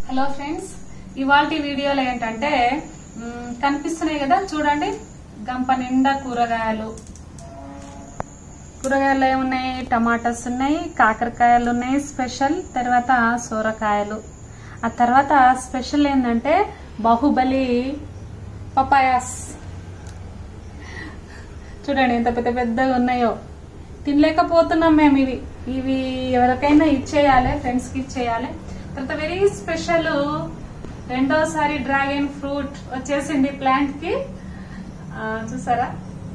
hello friends ఇవాళ వీడియోలో ఏంటంటే మ్, కనిపిస్తున్నాయి కదా చూడండి గంప నిండా కూరగాయలు కూరగాయలు ఏమున్నాయి టమాటాస్ ఉన్నాయి కాకరకాయలు ఉన్నాయి స్పెషల్ తర్వాత సోరకాయలు ఆ తర్వాత స్పెషల్ ఏంటంటే బాహుబలి పపాయాస్ చూడండి ఎంత పెద్ద పెద్దగా ఉన్నాయో తినలేకపోతున్నాం మేము ఇవి ఇవి ఎవరికైనా ఇచ్చేయాలి ఫ్రెండ్స్ కి ఇచ్చేయాలి తర్వాత వెరీ స్పెషల్ రెండోసారి డ్రాగన్ ఫ్రూట్ వచ్చేసింది ప్లాంట్ కి ఆ, చూసారా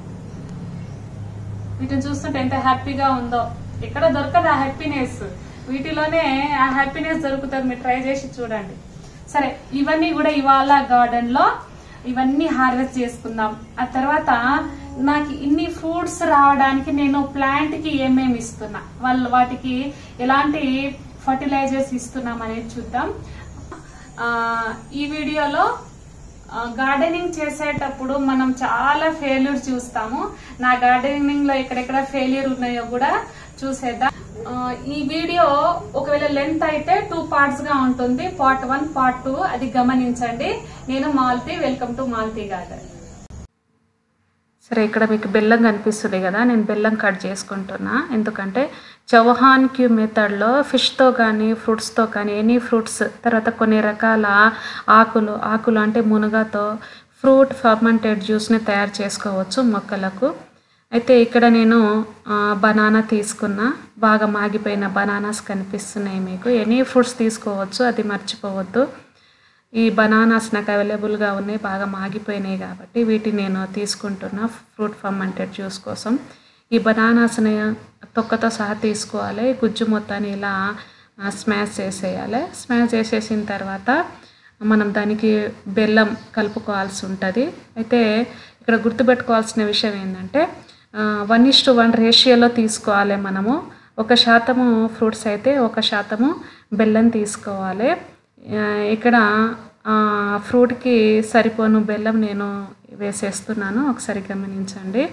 వీటిని చూస్తుంటే ఎంత హ్యాపీగా ఉందో ఎక్కడ దొరకదు ఆ హ్యాపీనెస్ వీటిలోనే ఆ హ్యాపీనెస్ దొరుకుతుంది మీరు ట్రై చేసి చూడండి సరే ఇవన్నీ కూడా ఇవాళ గార్డెన్ లో ఇవన్నీ హార్వెస్ట్ చేసుకుందాం ఆ తర్వాత నాకు ఇన్ని ఫ్రూట్స్ రావడానికి నేను ప్లాంట్ కి ఏమేమి ఇస్తున్నా వాళ్ళు వాటికి ఎలాంటి ఫర్టిలైజర్స్ ఇస్తున్నాం అనేది చూద్దాం ఆ, ఈ వీడియోలో గార్డెనింగ్ చేసేటప్పుడు మనం చాలా ఫెయిల్యూర్ చూస్తాము నా గార్డెనింగ్ లో ఎక్కడెక్కడ ఫెయిల్యూర్ ఉన్నాయో కూడా చూసేద్దాం ఆ, ఈ వీడియో ఒకవేళ లెంత్ అయితే టూ పార్ట్స్ గా ఉంటుంది పార్ట్ వన్ పార్ట్ టూ అది గమనించండి నేను Malti welcome to Malti garden సరే ఇక్కడ మీకు బెల్లం కనిపిస్తుంది కదా నేను బెల్లం కట్ చేసుకుంటున్నా ఎందుకంటే చౌహాన్ క్యూ మెథడ్లో ఫిష్తో కానీ ఫ్రూట్స్తో కానీ ఎనీ ఫ్రూట్స్ తర్వాత కొన్ని రకాల ఆకులు ఆకులు అంటే మునగతో ఫ్రూట్ ఫర్మెంటెడ్ జ్యూస్ని తయారు చేసుకోవచ్చు మొక్కలకు అయితే ఇక్కడ నేను బనానా తీసుకున్నా బాగా మాగిపోయిన బనానాస్ కనిపిస్తున్నాయి మీకు ఎనీ ఫ్రూట్స్ తీసుకోవచ్చు అది మర్చిపోవద్దు ఈ బనానాస్ నాకు అవైలబుల్గా ఉన్నాయి బాగా మాగిపోయినాయి కాబట్టి వీటిని నేను తీసుకుంటున్నా ఫ్రూట్ ఫర్మెంటెడ్ జ్యూస్ కోసం ఈ బనానాస్ని తొక్కతో సహా తీసుకోవాలి గుజ్జు మొత్తాన్ని ఇలా స్మాష్ చేసేయాలి స్మాష్ చేసేసిన తర్వాత మనం దానికి బెల్లం కలుపుకోవాల్సి ఉంటుంది అయితే ఇక్కడ గుర్తుపెట్టుకోవాల్సిన విషయం ఏంటంటే వన్ ఇస్ టు వన్ రేషియోలో తీసుకోవాలి మనము ఒక శాతము ఫ్రూట్స్ అయితే ఒక శాతము బెల్లం తీసుకోవాలి ఆ, ఇక్కడ ఆ, ఫ్రూట్కి సరిపోను బెల్లం నేను వేసేస్తున్నాను ఒకసారి గమనించండి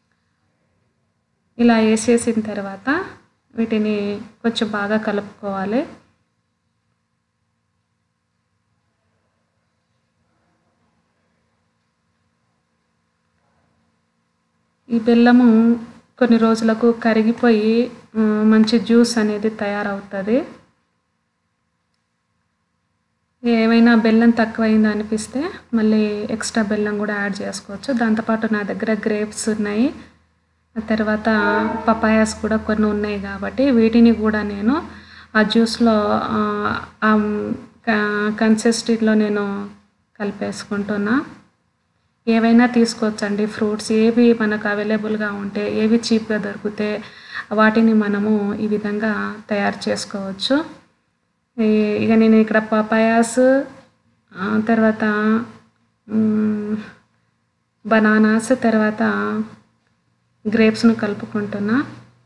ఇలా వేసేసిన తర్వాత వీటిని కొంచెం బాగా కలుపుకోవాలి ఈ బెల్లము కొన్ని రోజులకు కరిగిపోయి ఆ, మంచి జ్యూస్ అనేది తయారవుతుంది ఏమైనా బెల్లం తక్కువైంది అనిపిస్తే మళ్ళీ ఎక్స్ట్రా బెల్లం కూడా యాడ్ చేసుకోవచ్చు దాంతోపాటు నా దగ్గర గ్రేప్స్ ఉన్నాయి ఆ తర్వాత పపాయాస్ కూడా కొన్ని ఉన్నాయి కాబట్టి వీటిని కూడా నేను ఆ జ్యూస్లో కన్సిస్టెంట్లో నేను కలిపేసుకుంటున్నా ఏవైనా తీసుకోవచ్చండి ఫ్రూట్స్ ఏవి మనకు అవైలబుల్గా ఉంటే ఏవి చీప్గా దొరికితే వాటిని మనము ఈ విధంగా తయారు చేసుకోవచ్చు ఈ- ఇక నేను ఇక్కడ పపాయాస్ ఆ, తర్వాత మ్, బనానాస్ తర్వాత గ్రేప్స్ను కలుపుకుంటున్నా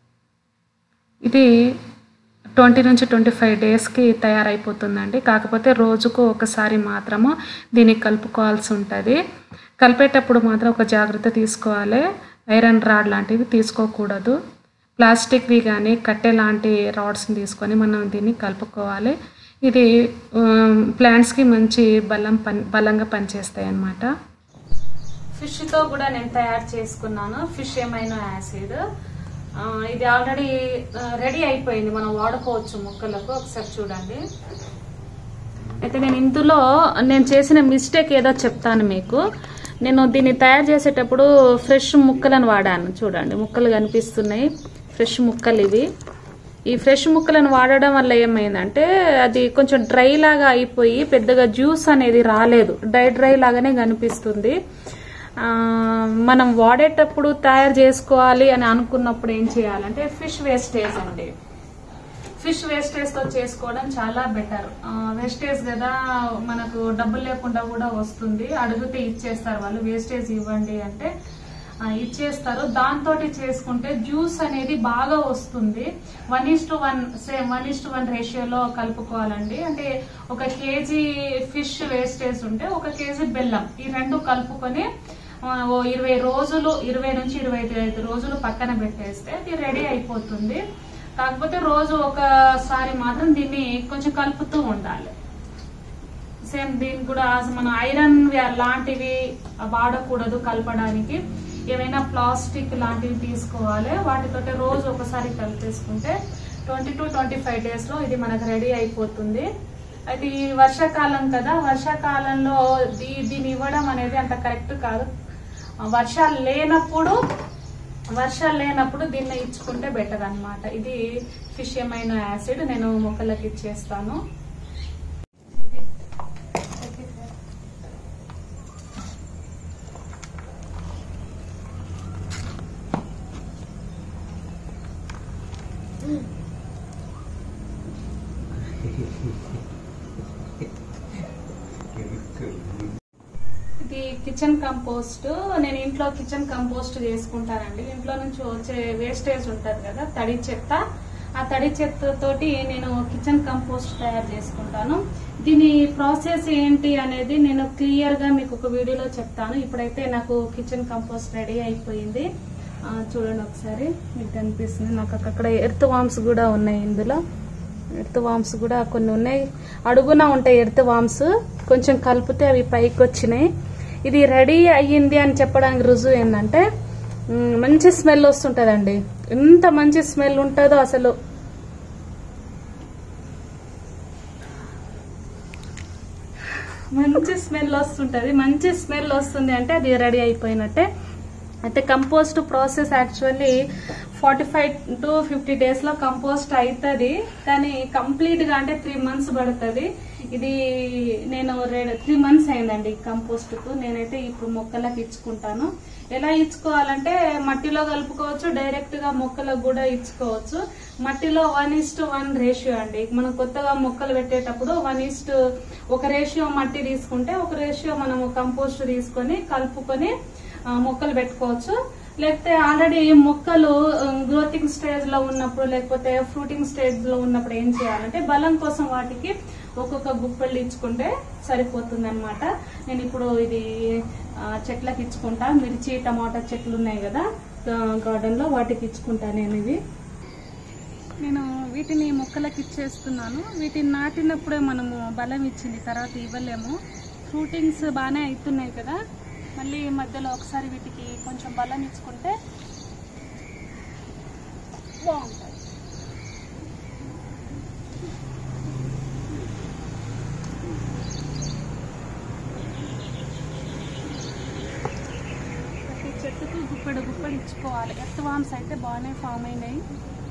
ఇది ట్వంటీ నుంచి ట్వంటీ ఫైవ్ డేస్కి తయారైపోతుందండి కాకపోతే రోజుకు ఒకసారి మాత్రము దీన్ని కలుపుకోవాల్సి ఉంటుంది కలిపేటప్పుడు మాత్రం ఒక జాగ్రత్త తీసుకోవాలి ఐరన్ రాడ్ లాంటివి తీసుకోకూడదు ప్లాస్టిక్వి కానీ కట్టె లాంటి రాడ్స్ని తీసుకొని మనం దీన్ని కలుపుకోవాలి ఇది ప్లాంట్స్కి మంచి బలం పని బలంగా పనిచేస్తాయి అన్నమాట ఫిష్తో కూడా నేను తయారు చేసుకున్నాను ఫిష్ ఏమైనా యాసిడ్ ఆ, ఇది ఆల్రెడీ రెడీ అయిపోయింది మనం వాడుకోవచ్చు మొక్కలకు ఒకసారి చూడండి అయితే నేను ఇందులో నేను చేసిన మిస్టేక్ ఏదో చెప్తాను మీకు నేను దీన్ని తయారు చేసేటప్పుడు ఫ్రెష్ ముక్కలను వాడాను చూడండి ముక్కలు కనిపిస్తున్నాయి ఫ్రెష్ ముక్కలు ఇవి ఈ ఫ్రెష్ ముక్కలను వాడడం వల్ల ఏమైందంటే అది కొంచెం డ్రై లాగా అయిపోయి పెద్దగా జ్యూస్ అనేది రాలేదు డ్రై డ్రై లాగానే కనిపిస్తుంది ఆ, మనం వాడేటప్పుడు తయారు చేసుకోవాలి అని అనుకున్నప్పుడు ఏం చేయాలంటే ఫిష్ వేస్టేజ్ అండి ఫిష్ వేస్టేజ్ తో చేసుకోవడం చాలా బెటర్ వేస్టేజ్ కదా మనకు డబ్బులు లేకుండా కూడా వస్తుంది అడిగితే ఇచ్చేస్తారు వాళ్ళు వేస్టేజ్ ఇవ్వండి అంటే ఆ, ఇచ్చేస్తారు దాంతో చేసుకుంటే జ్యూస్ అనేది బాగా వస్తుంది one is to one same one is to one రేషియోలో కలుపుకోవాలండి అంటే ఒక కేజీ ఫిష్ వేస్టేజ్ ఉంటే ఒక కేజీ బెల్లం ఈ రెండు కలుపుకొని ఆ, ఓ ఇరవై రోజులు ఇరవై నుంచి ఇరవై ఐదు రోజులు పక్కన పెట్టేస్తే ఇది రెడీ అయిపోతుంది కాకపోతే రోజు ఒకసారి మాత్రం దీన్ని కొంచెం కలుపుతూ ఉండాలి సేమ్ దీనికి కూడా మనం ఐరన్ లాంటివి వాడకూడదు కలపడానికి ఏమైనా ప్లాస్టిక్ లాంటివి తీసుకోవాలి వాటితోటి రోజు ఒకసారి కలిపేసుకుంటే ట్వంటీ టు ట్వంటీ ఫైవ్ డేస్లో ఇది మనకు రెడీ అయిపోతుంది అయితే ఈ వర్షాకాలం కదా వర్షాకాలంలో దీ- దీన్ని ఇవ్వడం అనేది అంత కరెక్ట్ కాదు వర్షాలు లేనప్పుడు వర్షాలు లేనప్పుడు దీన్ని ఇచ్చుకుంటే బెటర్ అన్నమాట ఇది ఫిష్ ఏమైనా యాసిడ్ నేను మొక్కలకి ఇచ్చేస్తాను ఇది కిచెన్ కంపోస్ట్ నేను ఇంట్లో కిచెన్ కంపోస్ట్ చేసుకుంటానండి ఇంట్లో నుంచి వచ్చే వేస్టేజ్ ఉంటది కదా తడి చెత్త ఆ తడి చెత్త తోటి నేను కిచెన్ కంపోస్ట్ తయారు చేసుకుంటాను దీని ప్రాసెస్ ఏంటి అనేది నేను క్లియర్ గా మీకు ఒక వీడియోలో చెప్తాను ఇప్పుడైతే నాకు కిచెన్ కంపోస్ట్ రెడీ అయిపోయింది ఆ, చూడండి ఒకసారి మీకు కనిపిస్తుంది నాకు అక్కడ ఎర్త్ వామ్స్ కూడా ఉన్నాయి ఇందులో ఎర్త్ వామ్స్ కూడా కొన్ని ఉన్నాయి అడుగున ఉంటాయి ఎర్త్ వామ్స్ కొంచెం కలిపితే అవి పైకి వచ్చినాయి ఇది రెడీ అయ్యింది అని చెప్పడానికి రుజువు ఏంటంటే మ్, మంచి స్మెల్ వస్తుంటదండి ఎంత మంచి స్మెల్ ఉంటుందో అసలు మంచి స్మెల్ వస్తుంటది మంచి స్మెల్ వస్తుంది అంటే అది రెడీ అయిపోయినట్టే అయితే compost process actually forty five to fifty days లో కంపోస్ట్ అవుతుంది కానీ కంప్లీట్ గా అంటే త్రీ మంత్స్ పడుతుంది ఇది నేను త్రీ మంత్స్ అయిందండి కంపోస్ట్ కు నేనైతే ఇప్పుడు మొక్కలకు ఇచ్చుకుంటాను ఎలా ఇచ్చుకోవాలంటే మట్టిలో కలుపుకోవచ్చు డైరెక్ట్ గా మొక్కలకు కూడా ఇచ్చుకోవచ్చు మట్టిలో వన్ ఇస్ట్ వన్ రేషియో అండి మనం కొత్తగా మొక్కలు పెట్టేటప్పుడు వన్ ఇస్ట్ ఒక రేషియో మట్టి తీసుకుంటే ఒక రేషియో మనము కంపోస్ట్ తీసుకొని కలుపుకొని ఆ, మొక్కలు పెట్టుకోవచ్చు లేకపోతే ఆల్రెడీ మొక్కలు గ్రోతింగ్ స్టేజ్ లో ఉన్నప్పుడు లేకపోతే ఫ్రూటింగ్ స్టేజ్ లో ఉన్నప్పుడు ఏం చేయాలంటే బలం కోసం వాటికి ఒక్కొక్క గుప్పెళ్ళు ఇచ్చుకుంటే సరిపోతుంది అనమాట నేను ఇప్పుడు ఇది ఆ, చెట్లకి ఇచ్చుకుంటా మిర్చి టమాటా చెట్లు ఉన్నాయి కదా గార్డెన్ లో వాటికి ఇచ్చుకుంటా నేను ఇవి నేను వీటిని మొక్కలకి ఇచ్చేస్తున్నాను వీటిని నాటినప్పుడే మనము బలం ఇచ్చింది తర్వాత ఇవ్వలేము ఫ్రూటింగ్స్ బాగానే అవుతున్నాయి కదా మళ్ళీ మధ్యలో ఒకసారి వీటికి కొంచెం బలం ఇచ్చుకుంటే బాగుంటుంది ప్రతి చెట్టుకు గుప్పెడు గుప్పెడు ఇచ్చుకోవాలి ఎర్త్ వామ్స్ అయితే బాగానే ఫామ్ అయినాయి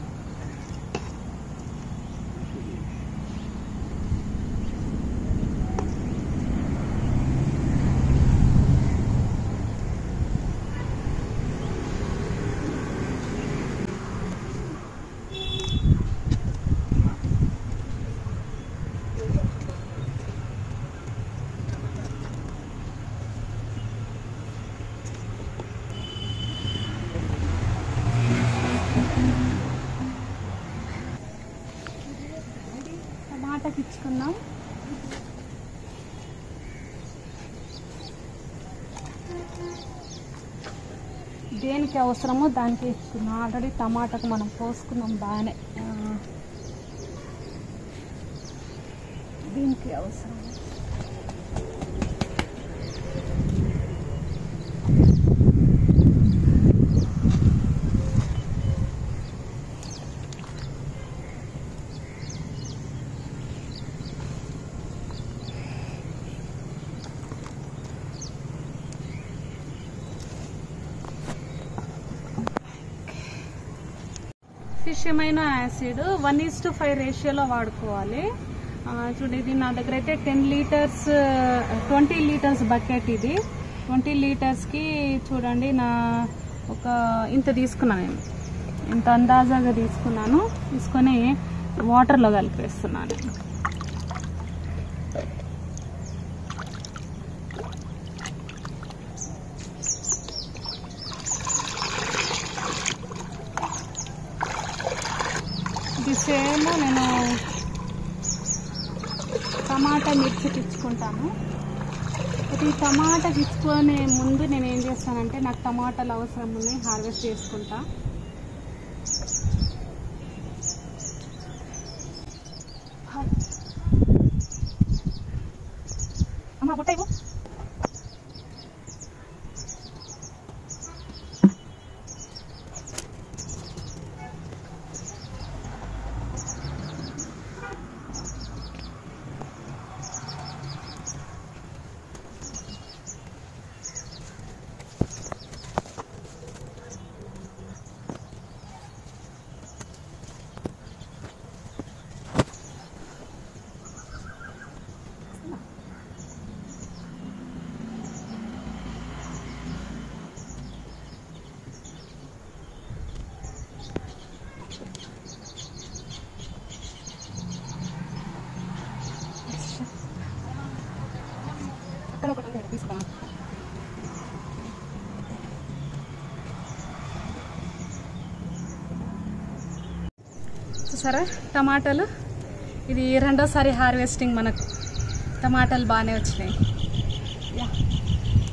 టమాటాకి ఇచ్చుకుందాం దేనికి అవసరమో దానికి ఇచ్చుకున్నాం ఆల్రెడీ టమాటాకు మనం పోసుకున్నాం బాగానే ఆ, దీనికి అవసరం ఫిష్ ఏమైనా acid one is to five రేషియోలో వాడుకోవాలి ఆ, చూడండి ఇది నా దగ్గర అయితే ten litres twenty litres bucket ఇది ట్వంటీ లీటర్స్కి చూడండి నా ఒక ఇంత తీసుకున్నాను నేను ఇంత అందాజాగా తీసుకున్నాను తీసుకొని వాటర్లో కలిపేస్తున్నాను ఇది సేమ్ నేను టమాటా మిర్చి తెచ్చుకుంటాను అయితే ఈ టమాటా తెచ్చుకునే ముందు నేను ఏం చేస్తానంటే నాకు టమాటాలు అవసరం ఉన్నాయి హార్వెస్ట్ చేసుకుంటా ఉంటాయి అక్కడ ఒకటి ఉంది, తీసుకురా చూసారా టమాటాలు ఇది రెండోసారి హార్వెస్టింగ్ మనకు టమాటాలు బాగానే వచ్చినాయి యా